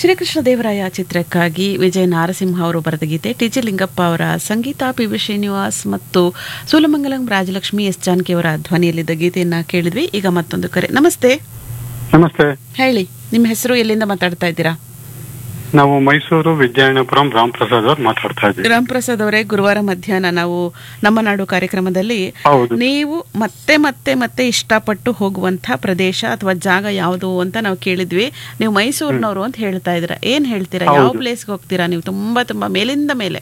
ಶ್ರೀಕೃಷ್ಣ ದೇವರಾಯ ಚಿತ್ರಕ್ಕಾಗಿ ವಿಜಯ ನಾರಸಿಂಹ ಅವರು ಬರೆದ ಗೀತೆ ಟಿ ಜಿ ಲಿಂಗಪ್ಪ ಅವರ ಸಂಗೀತ ಪಿ ವಿ ಶ್ರೀನಿವಾಸ್ ಮತ್ತು ಸೂಲಮಂಗಲಂ ರಾಜಲಕ್ಷ್ಮಿ ಎಸ್ ಜಾನಕಿ ಅವರ ಧ್ವನಿಯಲ್ಲಿದ್ದ ಗೀತೆಯನ್ನ ಕೇಳಿದ್ವಿ ಈಗ ಮತ್ತೊಂದು ಕರೆ ನಮಸ್ತೆ ನಮಸ್ತೆ ಹೇಳಿ ನಿಮ್ಮ ಹೆಸರು ಎಲ್ಲಿಂದ ಮಾತಾಡ್ತಾ ಇದ್ದೀರಾ ನಾವು ಮೈಸೂರು ವಿದ್ಯಾರಣ್ಯಪುರಂ ರಾಮ್ ಪ್ರಸಾದ್ ಅವ್ರು ಮಾತಾಡ್ತಾ ಇದ್ದೀವಿ ರಾಮ್ ಪ್ರಸಾದ್ ಅವರೇ ಗುರುವಾರ ಮಧ್ಯಾಹ್ನ ನಾವು ನಮ್ಮ ನಾಡು ಕಾರ್ಯಕ್ರಮದಲ್ಲಿ ಹೌದು ನೀವು ಮತ್ತೆ ಮತ್ತೆ ಮತ್ತೆ ಇಷ್ಟಪಟ್ಟು ಹೋಗುವಂತ ಪ್ರದೇಶ ಅಥವಾ ಜಾಗ ಯಾವುದು ಅಂತ ನಾವು ಕೇಳಿದ್ವಿ ನೀವು ಮೈಸೂರಿನವರು ಅಂತ ಹೇಳ್ತಾ ಇದ್ದೀರಾ ಏನ್ ಹೇಳ್ತೀರಾ ಯಾವ ಹೌದು. ಪ್ಲೇಸ್ಗೆ ಹೋಗ್ತೀರಾ ನೀವು ತುಂಬಾ ತುಂಬಾ ಮೇಲಿಂದ ಮೇಲೆ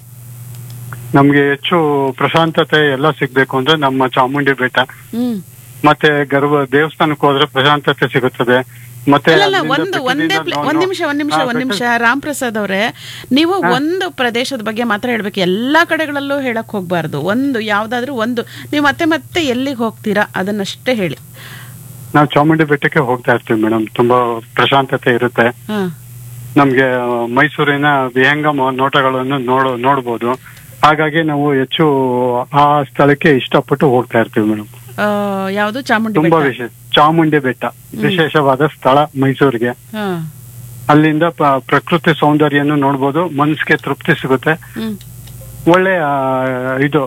ನಮ್ಗೆ ಹೆಚ್ಚು ಪ್ರಶಾಂತತೆ ಎಲ್ಲ ಸಿಗ್ಬೇಕು ಅಂದ್ರೆ ನಮ್ಮ ಚಾಮುಂಡಿ ಬೆಟ್ಟ ಹ್ಮ್ ಮತ್ತೆ ಗರ್ಭ ದೇವಸ್ಥಾನಕ್ಕೆ ಹೋದ್ರೆ ಪ್ರಶಾಂತತೆ ಸಿಗುತ್ತದೆ ಮತ್ತೆ ಅಲ್ಲಲ್ಲ ಅಲ್ಲಿಂದ ಒಂದು ಒಂದೇ ಬೆಟ್ಟದಿಂದ ಪ್ಲೇ- ನಾವು- ಒಂದ್ ನಿಮಿಷ ಒಂದ್ ನಿಮಿಷ ಹಾ, ಒಂದ್ ಬೆಟ್ಟ- ನಿಮಿಷ ರಾಮ್ ಪ್ರಸಾದ್ ಅವರೇ ನೀವು ಒಂದು ಪ್ರದೇಶದ ಬಗ್ಗೆ ಮಾತ್ರ ಹೇಳ್ಬೇಕು ಎಲ್ಲಾ ಕಡೆಗಳಲ್ಲೂ ಹೇಳಕ್ ಹೋಗ್ಬಾರ್ದು ಒಂದು ಯಾವ್ದಾದ್ರು ಒಂದು ನೀವು ಮತ್ತೆ ಮತ್ತೆ ಎಲ್ಲಿಗೆ ಹೋಗ್ತೀರಾ ಅದನ್ನಷ್ಟೇ ಹೇಳಿ ನಾವು ಚಾಮುಂಡಿ ಬೆಟ್ಟಕ್ಕೆ ಹೋಗ್ತಾ ಇರ್ತೀವಿ ಮೇಡಮ್ ತುಂಬಾ ಪ್ರಶಾಂತತೆ ಇರುತ್ತೆ ಹಾ ನಮ್ಗೆ ಮೈಸೂರಿನ ವಿಹಂಗಮ ನೋಟಗಳನ್ನು ನೋಡ ನೋಡ್ಬೋದು ಹಾಗಾಗಿ ನಾವು ಹೆಚ್ಚು ಆ ಸ್ಥಳಕ್ಕೆ ಇಷ್ಟಪಟ್ಟು ಹೋಗ್ತಾ ಇರ್ತೀವಿ ಮೇಡಮ್ ಆ, ಯಾವ್ದು ಚಾಮುಂಡಿ ತುಂಬಾ ಬೆಟ್ಟ ವಿಶೇಷ ಚಾಮುಂಡಿ ಬೆಟ್ಟ ವಿಶೇಷವಾದ ಸ್ಥಳ ಮೈಸೂರಿಗೆ ಹಾ ಅಲ್ಲಿಂದ ಪ- ಪ್ರಕೃತಿ ಸೌಂದರ್ಯನು ನೋಡ್ಬೋದು ಮನಸ್ಸಿಗೆ ತೃಪ್ತಿ ಸಿಗುತ್ತೆ ಹ್ಮ್ ಒಳ್ಳೆ ಆ, ಇದು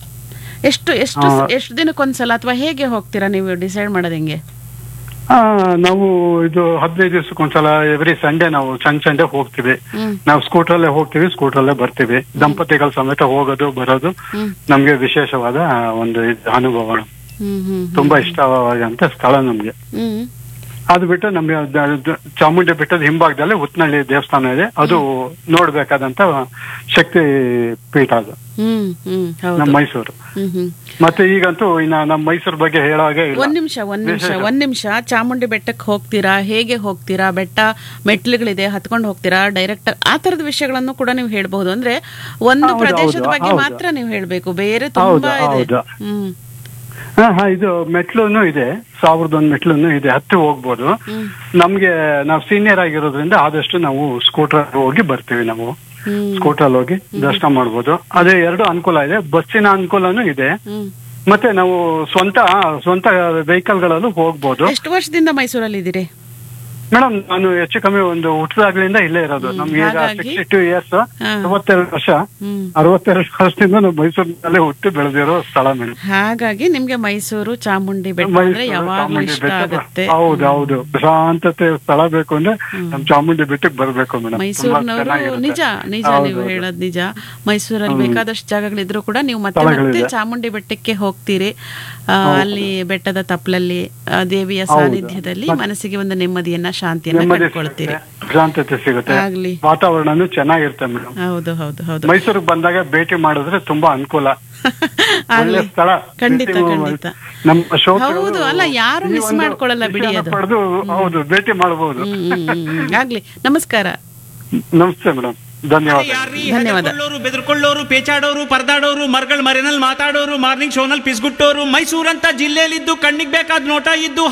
ಎಷ್ಟು ಎಷ್ಟು ಆ. ಎಷ್ಟು ದಿನಕ್ಕೊಂದ್ಸಲ ಅಥವಾ ಹೇಗೆ ಹೋಗ್ತೀರಾ ನೀವು ಡಿಸೈಡ್ ಮಾಡೋದು ಹೆಂಗೆ ಆ, ನಾವು ಇದು ಹದಿನೈದು ದಿವಸಕ್ಕೊಂದ್ಸಲ ಎವ್ರಿ ಸಂಡೇ ನಾವು ಸಣ್ಣ ಸಂಡೇ ಹೋಗ್ತೀವಿ ಹ್ಮ್ ನಾವು ಸ್ಕೂಟ್ರಲ್ಲೇ ಹೋಗ್ತೀವಿ ಸ್ಕೂಟ್ರಲ್ಲೇ ಬರ್ತೀವಿ ದಂಪತಿಗಳ ಸಮೇತ ಹೋಗೋದು ಬರೋದು ಹ್ಮ್ ನಮ್ಗೆ ವಿಶೇಷವಾದ ಒಂದು ಇದು ಅನುಭವ ಹ್ಮ್ ಹ್ಮ್ ತುಂಬಾ ಇಷ್ಟವಾದಂತ ಸ್ಥಳ ನಮ್ಗೆ ಹ್ಮ್ ಅದು ಬಿಟ್ಟು ನಮ್ಗೆ ದ- ದ- ಚಾಮುಂಡಿ ಬೆಟ್ಟದ ಹಿಂಭಾಗದಲ್ಲಿ ಉತ್ನಳ್ಳಿ ದೇವಸ್ಥಾನ ಇದೆ ಅದು ನೋಡ್ಬೇಕಾದಂತ ಶಕ್ತಿ ಪೀಠ ಅದು ಹ್ಮ್ ಹ್ಮ್ ಹೌದು ನಮ್ಮ ಮೈಸೂರು ಹ್ಮ್ ಹ್ಮ್ ಮತ್ತೆ ಈಗಂತೂ ಇನ್ನ ನಮ್ಮ ಮೈಸೂರು ಬಗ್ಗೆ ಹೇಳೋಗೆ ಇಲ್ಲ ಒಂದ್ ನಿಮಿಷ ಒಂದ್ ನಿಮಿಷ ವಿಶೇಷ. ಒಂದ್ ನಿಮಿಷ ಚಾಮುಂಡಿ ಬೆಟ್ಟಕ್ಕೆ ಹೋಗ್ತೀರಾ ಹೇಗೆ ಹೋಗ್ತೀರಾ ಬೆಟ್ಟ ಮೆಟ್ಲುಗಳಿದೆ ಹತ್ಕೊಂಡು ಹೋಗ್ತೀರಾ ಡೈರೆಕ್ಟ್ ಆ ತರದ ವಿಷಯಗಳನ್ನು ಕೂಡ ನೀವು ಹೇಳ್ಬಹುದು ಅಂದ್ರೆ ಒಂದು ಹೌದು, ಪ್ರದೇಶದ ಹೌದು, ಬಗ್ಗೆ ಹೌದು. ಮಾತ್ರ ನೀವು ಹೇಳ್ಬೇಕು ಬೇರೆ ತುಂಬಾ ಹೌದು, ಇದೆ ಹೌದು. ಹ್ಮ್ ಹಾ ಹಾ ಇದು ಮೆಟ್ಲುನು ಇದೆ ಸಾವಿರದ ಒಂದ್ ಮೆಟ್ಲುನು ಇದೆ ಹತ್ತಿ ಹೋಗ್ಬೋದು ಹ್ಮ್ ನಮ್ಗೆ ನಾವು ಸೀನಿಯರ್ ಆಗಿರೋದ್ರಿಂದ ಆದಷ್ಟು ನಾವು ಸ್ಕೂಟರ್ ಹೋಗಿ ಬರ್ತೀವಿ ನಾವು ಹ್ಮ್ ಸ್ಕೂಟರ್ ಹೋಗಿ ದರ್ಶನ ಮಾಡ್ಬೋದು ಅದೇ ಎರಡು ಅನುಕೂಲ ಇದೆ ಬಸ್ಸಿನ ಅನುಕೂಲನೂ ಇದೆ ಹ್ಮ್ ಮತ್ತೆ ನಾವು ಸ್ವಂತ ಸ್ವಂತ ವೆಹಿಕಲ್ ಗಳಲ್ಲೂ ಹೋಗ್ಬೋದು ಎಷ್ಟು ವರ್ಷದಿಂದ ಮೈಸೂರಲ್ಲಿ ಇದ್ದೀರಿ ಮೇಡಮ್ ನಾನು ಹೆಚ್ಚು ಕಮ್ಮಿ ಒಂದು ಹುಟ್ಟಿದಾಗ್ಲಿಂದ ಇಲ್ಲೇ ಇರೋದು ನಮ್ಗೆ ಈಗ ಹಾಗಾಗಿ- ಸಿಕ್ಸ್ಟಿ ಟೂ ಇಯರ್ಸ್ ಹಾ. ಅರವತ್ತೆರಡು ವರ್ಷ ಹ್ಮ್ ಅರವತ್ತೆರಡು ವರ್ಷದಿಂದ ನಾವು ಮೈಸೂರಿನಲ್ಲೇ ಹುಟ್ಟಿ ಬೆಳೆದಿರೋ ಸ್ಥಳ ಮೇಡಮ್ ಹಾಗಾಗಿ ನಿಮ್ಗೆ ಮೈಸೂರು ಚಾಮುಂಡಿ ಬೆಟ್ಟ ಅಂದ್ರೆ ಮೈಸೂರು, ಯಾವಾಗ್ಲೂ ಚಾಮುಂಡಿ ಇಷ್ಟ ಬೆಟ್ಟ ಆಗುತ್ತೆ ಹೌದು ಹೌದು ಪ್ರಶಾಂತತೆ ಸ್ಥಳ ಬೇಕು ಅಂದ್ರೆ ನಮ್ ಚಾಮುಂಡಿ ಬೆಟ್ಟಕ್ಕೆ ಬರ್ಬೇಕು ಮೇಡಮ್ ಮೈಸೂರಿನವರು ನಿಜ ನಿಜ ನೀವು ಹೇಳೋದ್ ನಿಜ ಮೈಸೂರಲ್ಲಿ ಬೇಕಾದಷ್ಟು ಜಾಗಗಳಿದ್ರು ಕೂಡ ನೀವು ಮತ್ತೆ ಸ್ಥಳಗಳಿದೆ. ಮತ್ತೆ ಚಾಮುಂಡಿ ಬೆಟ್ಟಕ್ಕೆ ಹೋಗ್ತೀರಿ ಆ, ಅಲ್ಲಿ ಬೆಟ್ಟದ ತಪ್ಪಲಲ್ಲಿ ಆ, ದೇವಿಯ ಸಾನ್ನಿಧ್ಯದಲ್ಲಿ ಮನಸ್ಸಿಗೆ ಒಂದು ನೆಮ್ಮದಿಯನ್ನ ಶಾಂತಿಯನ್ನ ನೆಮ್ಮದಿ ಕಂಡುಕೊಳ್ತೀರಿ ಸಿಗುತ್ತೆ, ಪ್ರಶಾಂತತೆ ಸಿಗುತ್ತೆ ಆಗ್ಲಿ ವಾತಾವರಣನು ಚೆನ್ನಾಗಿರುತ್ತೆ ಮೇಡಮ್ ಹೌದು ಹೌದು ಹೌದು ಮೈಸೂರಿಗೆ ಬಂದಾಗ ಭೇಟಿ ಮಾಡಿದ್ರೆ ತುಂಬಾ ಅನುಕೂಲ ಒಳ್ಳೆ ಆಗ್ಲಿ ಸ್ಥಳ ಖಂಡಿತ ಭೇಟಿ ಖಂಡಿತ ನಮ್ಮ ಶೋಕಗಳು ಹೌದು, ಅಲ್ಲ, ಯಾರು ಈ miss ಒಂದು ಮಾಡ್ಕೊಳ್ಳಲ್ಲ ಬಿಡಿ ವಿಷಯನ ಅದು. ಪಡೆದು ಹೌದು ಭೇಟಿ ಮಾಡಬಹುದು ಹ್ಮ್, ಹ್ಮ್, ಹ್ಮ್, ಹ್ಮ್. ಆಗ್ಲಿ ನಮಸ್ಕಾರ ನಮಸ್ತೆ ಮೇಡಮ್ ಧನ್ಯವಾದ ಯಾರ್ರೀ ಧನ್ಯವಾದ. ಹೆದರ್ಕೊಳ್ಳೋರು ಬೆದರ್ಕೊಳ್ಳೋರು ಪೇಚಾಡೋರು ಪರದಾಡೋರು ಮರ್ಗಳ ಮರೆನಲ್ಲಿ ಮಾತಾಡೋರು ಮಾರ್ನಿಂಗ್ ಶೋನಲ್ಲಿ ಪಿಸ್ಗುಟ್ಟೋರು ಮೈಸೂರಂತ ಜಿಲ್ಲೆಯಲ್ಲಿದ್ದು ಕಣ್ಣಿಗೆ ಬೇಕಾದ ನೋಟ ಇದ್ದು